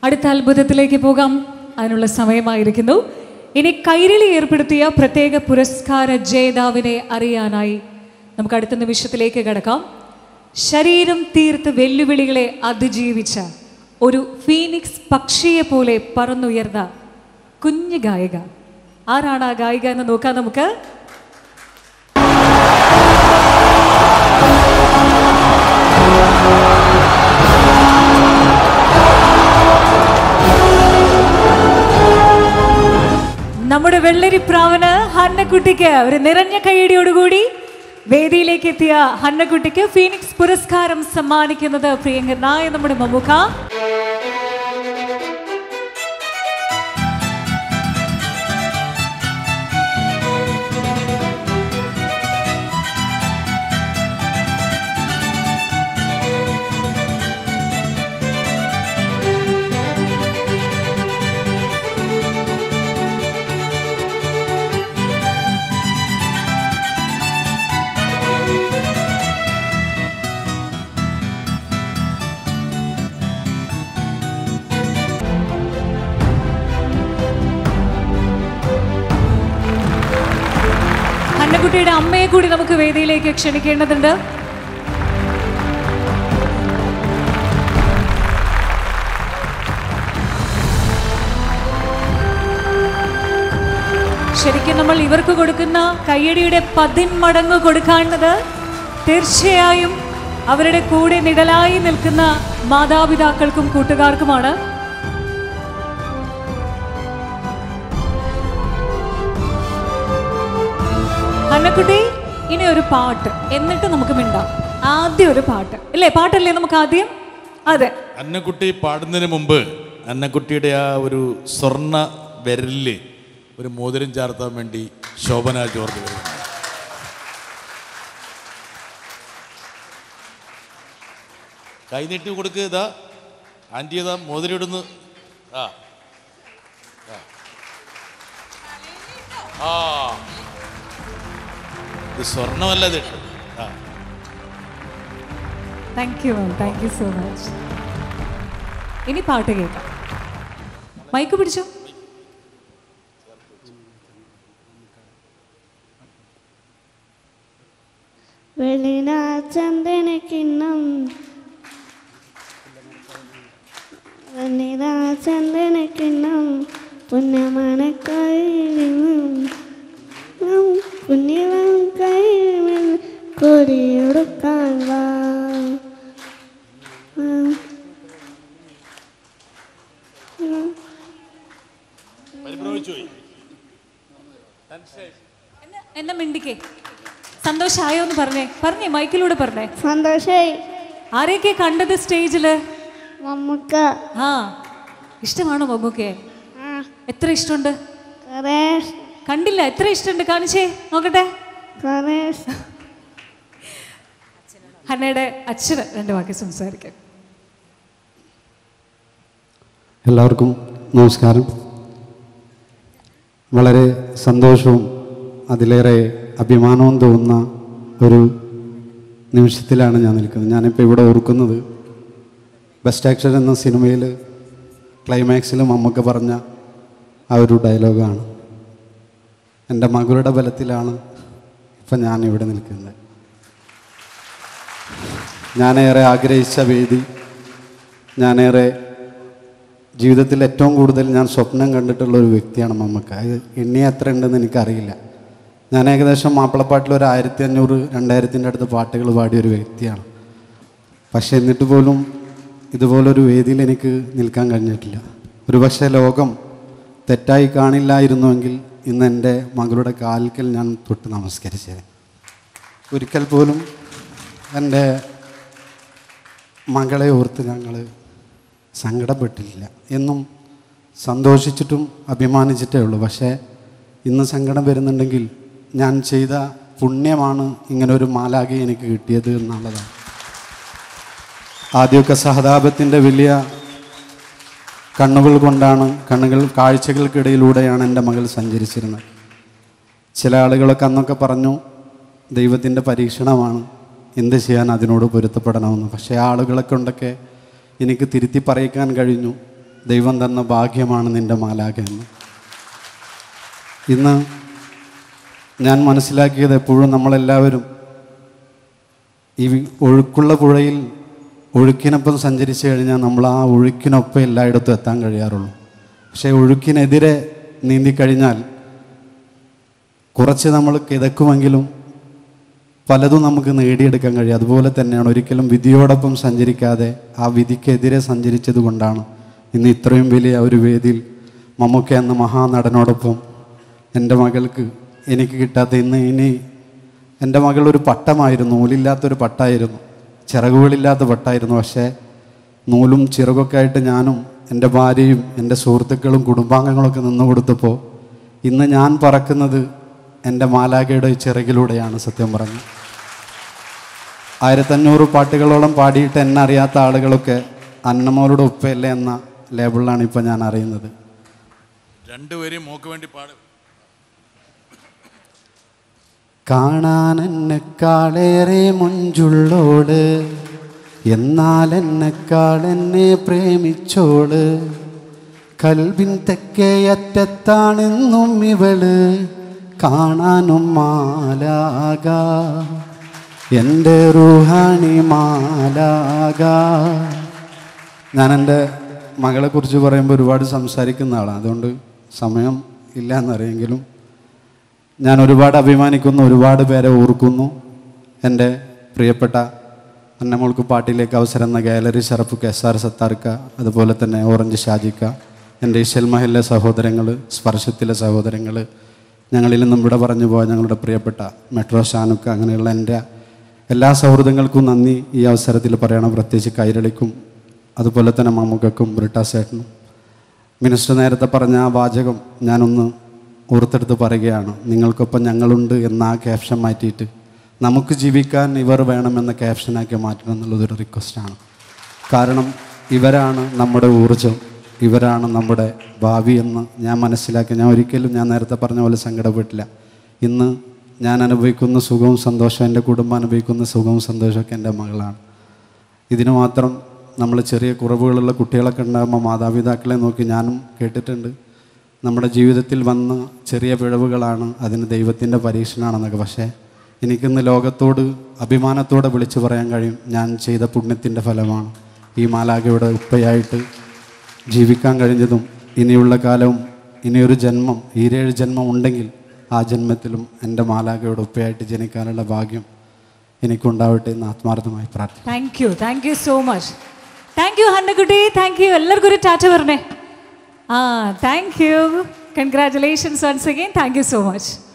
അടുത്ത അത്ഭുതത്തിലേക്ക് പോകാം അതിനുള്ള സമയമായിരിക്കുന്നു ഇനി കൈരളി ഏർപ്പെടുത്തിയ പ്രത്യേക പുരസ്കാര ജേതാവിനെ അറിയാനായി നമുക്ക് അടുത്ത നിമിഷത്തിലേക്ക് കിടക്കാം ശരീരം തീർത്ത് വെല്ലുവിളികളെ അതിജീവിച്ച ഒരു ഫീനിക്സ് പക്ഷിയെ പോലെ പറന്നുയർന്ന കുഞ്ഞു ഗായിക ആരാണ് ആ ഗായിക എന്ന് നോക്കാം നമുക്ക് നമ്മുടെ വെള്ളരിപ്രാവന് ഹന്നക്കുട്ടിക്ക് ഒരു നിറഞ്ഞ കൈയടിയോടുകൂടി വേദിയിലേക്ക് എത്തിയ ഹന്നക്കുട്ടിക്ക് ഫീനിക്സ് പുരസ്കാരം സമ്മാനിക്കുന്നത് പ്രിയങ്കരനായ നമ്മുടെ മമ്മൂക്ക ഹന്നക്കുട്ടിയുടെ അമ്മയെ കൂടി നമുക്ക് വേദിയിലേക്ക് ക്ഷണിക്കേണ്ടതുണ്ട് ശരിക്കും നമ്മൾ ഇവർക്ക് കൊടുക്കുന്ന കയ്യടിയുടെ പതിന്മടങ്ങ് കൊടുക്കാനുള്ളത് തീർച്ചയായും അവരുടെ കൂടെ നിഴലായി നിൽക്കുന്ന മാതാപിതാക്കൾക്കും കൂട്ടുകാർക്കുമാണ് അന്നക്കുട്ടി ഇനി ഒരു പാട്ട് എന്നിട്ട് നമുക്ക് മിണ്ടാം ആദ്യം ഒരു പാട്ട് ഇല്ലേ പാട്ടല്ലേ നമുക്ക് ആദ്യം അതെ അന്നക്കുട്ടി പാടുന്നതിന് മുമ്പ് അന്നക്കുട്ടിയുടെ ആ ഒരു സ്വർണ്ണ വിരലില് ഒരു മോതിരം ചാർത്താൻ വേണ്ടി ശോഭന ജോർജ് വരുന്നു കൈനീട്ടി കൊടുക്കുക ഇതാ ആൻറ്റി ഇതാ മോതിരം ഇടുന്നു ആ ആ. ആ ഇത് സ്വർണ്ണമല്ല ഇത് ആ thank you ma'am thank you so much ഇനി പാട്ട് കേൾക്കാം മൈക്ക് പിടിച്ചോ വെളിനാ ചന്ദന കിണ്ണം വെള്ളിനാ ചന്ദന കിണ്ണം പുണ്യமான കൈനും പുണ്യവൻ കൈവിൽ കൊടിയെടുക്കാൻ വാ ഉം. ഉം. പരിഭ്രമിച്ചു പോയി എന്നാ മിണ്ടിക്കേ സന്തോഷായോ എന്ന് പറഞ്ഞേ പറഞ്ഞേ മൈക്കിലൂടെ പറഞ്ഞേ സന്തോഷായി ആരെയൊക്കെ കണ്ടത് സ്റ്റേജില് മമ്മൂക്ക ആ ഇഷ്ടമാണോ മമ്മൂക്കെ ആ എത്ര ഇഷ്ടമുണ്ട് കുറേ കണ്ടില്ല എത്ര ഇഷ്ടമുണ്ട് കാണിച്ചേ നോക്കട്ടെ കുറേ ഹന്നയുടെ അച്ഛന് രണ്ട് വാക്ക് സംസാരിക്കാം എല്ലാവർക്കും നമസ്കാരം വളരെ സന്തോഷവും അതിലേറെ അഭിമാനവും തോന്നുന്ന ഒരു നിമിഷത്തിലാണ് ഞാൻ നിൽക്കുന്നത് ഞാനിപ്പോൾ ഇവിടെ ഓർക്കുന്നത് ബെസ്റ്റ് ആക്ഷൻ എന്ന സിനിമയിൽ ക്ലൈമാക്സിൽ മമ്മൂക്ക പറഞ്ഞ ആ ഒരു ഡയലോഗാണ് എൻ്റെ മകളുടെ ബലത്തിലാണ് ഇപ്പം ഞാൻ ഇവിടെ നിൽക്കുന്നത് ഞാനേറെ ആഗ്രഹിച്ച വേദി ഞാനേറെ ജീവിതത്തിൽ ഏറ്റവും കൂടുതൽ ഞാൻ സ്വപ്നം കണ്ടിട്ടുള്ള ഒരു വ്യക്തിയാണ് മമ്മക്ക അത് എണ്ണി എത്ര ഉണ്ടെന്ന് എനിക്കറിയില്ല ഞാൻ ഏകദേശം മാപ്പിളപ്പാട്ടിൽ ഒരു ആയിരത്തി അഞ്ഞൂറ് രണ്ടായിരത്തിൻ്റെ അടുത്ത് പാട്ടുകൾ പാടിയ ഒരു വ്യക്തിയാണ് പക്ഷെ എന്നിട്ട് പോലും ഇതുപോലൊരു വേദിയിൽ എനിക്ക് നിൽക്കാൻ കഴിഞ്ഞിട്ടില്ല ഒരു പക്ഷേ ലോകം തെറ്റായി കാണില്ലായിരുന്നുവെങ്കിൽ ഇന്ന് എൻ്റെ മകളുടെ കാൽക്കൽ ഞാൻ തൊട്ട് നമസ്കരിച്ചത് ഒരിക്കൽ പോലും എൻ്റെ മകളെ ഓർത്ത് ഞങ്ങൾ സങ്കടപ്പെട്ടില്ല എന്നും സന്തോഷിച്ചിട്ടും അഭിമാനിച്ചിട്ടേ ഉള്ളൂ പക്ഷേ ഇന്ന് സങ്കടം വരുന്നുണ്ടെങ്കിൽ ഞാൻ ചെയ്ത പുണ്യമാണ് ഇങ്ങനെ ഒരു മാലാകെ എനിക്ക് കിട്ടിയത് എന്നുള്ളതാണ് ആദ്യമൊക്കെ സഹതാപത്തിൻ്റെ വലിയ കണ്ണുകൾ കൊണ്ടാണ് കണ്ണുകൾ കാഴ്ചകൾക്കിടയിലൂടെയാണ് എൻ്റെ മകൾ സഞ്ചരിച്ചിരുന്നത് ചില ആളുകളൊക്കെ അന്നൊക്കെ പറഞ്ഞു ദൈവത്തിൻ്റെ പരീക്ഷണമാണ് എന്ത് ചെയ്യാൻ അതിനോട് പൊരുത്തപ്പെടണമെന്ന് പക്ഷേ ആ ആളുകളെ കൊണ്ടൊക്കെ എനിക്ക് തിരുത്തി പറയിക്കാൻ കഴിഞ്ഞു ദൈവം തന്ന ഭാഗ്യമാണ് നിൻ്റെ മാലാഖ എന്ന് ഇന്ന് ഞാൻ മനസ്സിലാക്കിയത് എപ്പോഴും നമ്മളെല്ലാവരും ഈ ഒഴുക്കുള്ള പുഴയിൽ ഒഴുക്കിനൊപ്പം സഞ്ചരിച്ചു കഴിഞ്ഞാൽ നമ്മൾ ആ ഒഴുക്കിനൊപ്പം എല്ലായിടത്തും എത്താൻ കഴിയാറുള്ളൂ പക്ഷേ ഒഴുക്കിനെതിരെ നീന്തിക്കഴിഞ്ഞാൽ കുറച്ച് നമ്മൾ കിതക്കുമെങ്കിലും പലതും നമുക്ക് നേടിയെടുക്കാൻ കഴിയും അതുപോലെ തന്നെയാണ് ഒരിക്കലും വിധിയോടൊപ്പം സഞ്ചരിക്കാതെ ആ വിധിക്കെതിരെ സഞ്ചരിച്ചത് കൊണ്ടാണ് ഇന്ന് ഇത്രയും വലിയ ഒരു വേദിയിൽ മമ്മൂക്ക എന്ന മഹാനടനോടൊപ്പം എൻ്റെ മകൾക്ക് എനിക്ക് കിട്ടാത്ത ഇന്ന് ഇനി എൻ്റെ മകൾ ഒരു പട്ടമായിരുന്നു നൂലില്ലാത്തൊരു പട്ടായിരുന്നു ചിറകുകളില്ലാത്ത പട്ടായിരുന്നു പക്ഷേ നൂലും ചിറകൊക്കെ ആയിട്ട് ഞാനും എൻ്റെ ഭാര്യയും എൻ്റെ സുഹൃത്തുക്കളും കുടുംബാംഗങ്ങളൊക്കെ നിന്ന് കൊടുത്തപ്പോൾ ഇന്ന് ഞാൻ പറക്കുന്നത് എൻ്റെ മാലാഖയുടെ ചിറകിലൂടെയാണ് സത്യം പറഞ്ഞു ആയിരത്തഞ്ഞൂറ് പാട്ടുകളോളം പാടിയിട്ട് എന്നെ അറിയാത്ത ആളുകളൊക്കെ അന്നമോളുടെ ഉപ്പയല്ലേ എന്ന ലേബിളിലാണ് ഇപ്പോൾ ഞാൻ അറിയുന്നത് രണ്ടുപേരെയും മോക്ക് വേണ്ടി പാടും കാണാൻ എന്നെക്കാളേറെ മുഞ്ചുള്ളോട് എന്നാൽ എന്നെക്കാൾ എന്നെ പ്രേമിച്ചോള് കൽവിൻ തെക്കേ അറ്റത്താണെന്നും ഇവള് കാണാനും മാലാക എൻ്റെ റുഹാണി മാലാക ഞാൻ എൻ്റെ മകളെക്കുറിച്ച് പറയുമ്പോൾ ഒരുപാട് സംസാരിക്കുന്ന ആളാണ് അതുകൊണ്ട് സമയം ഇല്ല എന്നറിയെങ്കിലും ഞാൻ ഒരുപാട് അഭിമാനിക്കുന്നു ഒരുപാട് പേരെ ഓർക്കുന്നു എൻ്റെ പ്രിയപ്പെട്ട അന്നമോൾക്ക് പാട്ടിലേക്ക് അവസരം എന്ന ഗാലറി ഷറഫ് എസ് ആർ സത്താർക്ക അതുപോലെ തന്നെ ഓറഞ്ച് ഷാജിക്ക എൻ്റെ ഇശൽ മഹലിലെ സഹോദരങ്ങൾ സ്പർശത്തിലെ സഹോദരങ്ങൾ ഞങ്ങളിൽ നിന്നും ഇവിടെ പറഞ്ഞു പോയ ഞങ്ങളുടെ പ്രിയപ്പെട്ട മെട്രോ ഷാനുക്ക അങ്ങനെയുള്ള എൻ്റെ എല്ലാ സൗഹൃദങ്ങൾക്കും നന്ദി ഈ അവസരത്തിൽ പറയണം പ്രത്യേകിച്ച് കൈരളിക്കും അതുപോലെ തന്നെ മമ്മൂക്കക്കും ബ്രിട്ടാസേട്ടനും മിനിസ്റ്റർ നേരത്തെ പറഞ്ഞ ആ വാചകം ഞാനൊന്ന് ഓർത്തെടുത്ത് പറയുകയാണ് നിങ്ങൾക്കൊപ്പം ഞങ്ങളുണ്ട് എന്ന ആ ക്യാപ്ഷൻ മാറ്റിയിട്ട് നമുക്ക് ജീവിക്കാൻ ഇവർ വേണമെന്ന ക്യാപ്ഷനാക്കി മാറ്റണം എന്നുള്ളതൊരു റിക്വസ്റ്റാണ് കാരണം ഇവരാണ് നമ്മുടെ ഊർജം ഇവരാണ് നമ്മുടെ ഭാവി എന്ന് ഞാൻ മനസ്സിലാക്കി ഞാൻ ഒരിക്കലും ഞാൻ നേരത്തെ പറഞ്ഞ പോലെ സങ്കടപ്പെട്ടില്ല ഇന്ന് ഞാൻ അനുഭവിക്കുന്ന സുഖവും സന്തോഷവും എൻ്റെ കുടുംബം അനുഭവിക്കുന്ന സുഖവും സന്തോഷമൊക്കെ എൻ്റെ മകളാണ് ഇതിന് മാത്രം നമ്മൾ ചെറിയ കുറവുകളുള്ള കുട്ടികളൊക്കെ ഉണ്ടാകുമ്പോൾ മാതാപിതാക്കളെ നോക്കി ഞാനും കേട്ടിട്ടുണ്ട് നമ്മുടെ ജീവിതത്തിൽ വന്ന ചെറിയ പിഴവുകളാണ് അതിന് ദൈവത്തിൻ്റെ പരീക്ഷണമാണെന്നൊക്കെ പക്ഷേ എനിക്കിന്ന് ലോകത്തോട് അഭിമാനത്തോടെ വിളിച്ചു പറയാൻ കഴിയും ഞാൻ ചെയ്ത പുണ്യത്തിൻ്റെ ഫലമാണ് ഈ മാലാഖയുടെ ഉപ്പയായിട്ട് ജീവിക്കാൻ കഴിഞ്ഞതും ഇനിയുള്ള കാലവും ഇനിയൊരു ജന്മം ഈരേഴ് ജന്മം ഉണ്ടെങ്കിൽ ആ ജന്മത്തിലും എൻ്റെ മാലാഖയുടെ ഉപ്പയായിട്ട് ജനിക്കാനുള്ള ഭാഗ്യം എനിക്കുണ്ടാവട്ടെ എന്ന് ആത്മാർത്ഥമായി പ്രാർത്ഥിക്കുന്നു thank you thank you so much thank you ഹന്നക്കുട്ടി താങ്ക് യു എല്ലാവർക്കും ഒരു ടാറ്റ പറഞ്ഞേ ആ thank you congratulations once again thank you so much